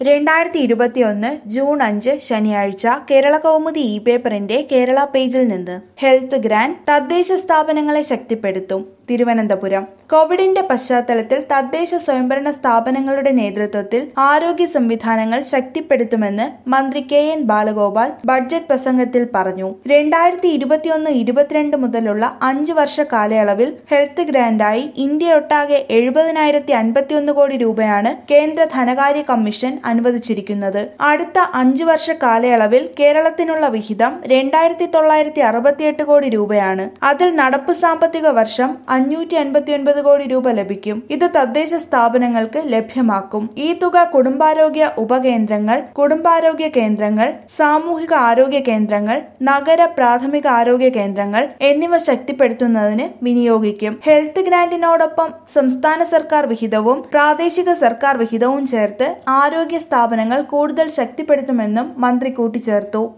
രണ്ടായിരത്തി ഇരുപത്തിയൊന്ന് ജൂൺ അഞ്ച് ശനിയാഴ്ച കേരള കൗമുദി ഇ പേപ്പറിന്റെ കേരള പേജിൽ നിന്ന് ഹെൽത്ത് ഗ്രാന്റ് തദ്ദേശ സ്ഥാപനങ്ങളെ ശക്തിപ്പെടുത്തും തിരുവനന്തപുരം കോവിഡിന്റെ പശ്ചാത്തലത്തിൽ തദ്ദേശ സ്വയംഭരണ സ്ഥാപനങ്ങളുടെ നേതൃത്വത്തിൽ ആരോഗ്യ സംവിധാനങ്ങൾ ശക്തിപ്പെടുത്തുമെന്ന് മന്ത്രി കെ എൻ ബാലഗോപാൽ ബഡ്ജറ്റ് പ്രസംഗത്തിൽ പറഞ്ഞു രണ്ടായിരത്തി ഇരുപത്തിയൊന്ന് ഇരുപത്തിരണ്ട് മുതലുള്ള അഞ്ച് വർഷ കാലയളവിൽ ഹെൽത്ത് ഗ്രാന്റായി ഇന്ത്യയൊട്ടാകെ എഴുപതിനായിരത്തി അൻപത്തിയൊന്ന് കോടി രൂപയാണ് കേന്ദ്ര ധനകാര്യ കമ്മീഷൻ അനുവദിച്ചിരിക്കുന്നത് അടുത്ത അഞ്ചു വർഷ കാലയളവിൽ കേരളത്തിനുള്ള വിഹിതം രണ്ടായിരത്തി തൊള്ളായിരത്തി അറുപത്തിയെട്ട് കോടി രൂപയാണ് അതിൽ നടപ്പ് സാമ്പത്തിക വർഷം അഞ്ഞൂറ്റി അൻപത്തിയൊൻപത് കോടി രൂപ ലഭിക്കും ഇത് തദ്ദേശ സ്ഥാപനങ്ങൾക്ക് ലഭ്യമാക്കും ഈ തുക കുടുംബാരോഗ്യ ഉപകേന്ദ്രങ്ങൾ കുടുംബാരോഗ്യ കേന്ദ്രങ്ങൾ സാമൂഹിക ആരോഗ്യ കേന്ദ്രങ്ങൾ നഗര പ്രാഥമിക ആരോഗ്യ കേന്ദ്രങ്ങൾ എന്നിവ ശക്തിപ്പെടുത്തുന്നതിന് വിനിയോഗിക്കും ഹെൽത്ത് ഗ്രാന്റിനോടൊപ്പം സംസ്ഥാന സർക്കാർ വിഹിതവും പ്രാദേശിക സർക്കാർ വിഹിതവും ചേർത്ത് ആരോഗ്യ സ്ഥാപനങ്ങൾ കൂടുതൽ ശക്തിപ്പെടുത്തുമെന്നും മന്ത്രി കൂട്ടിച്ചേർത്തു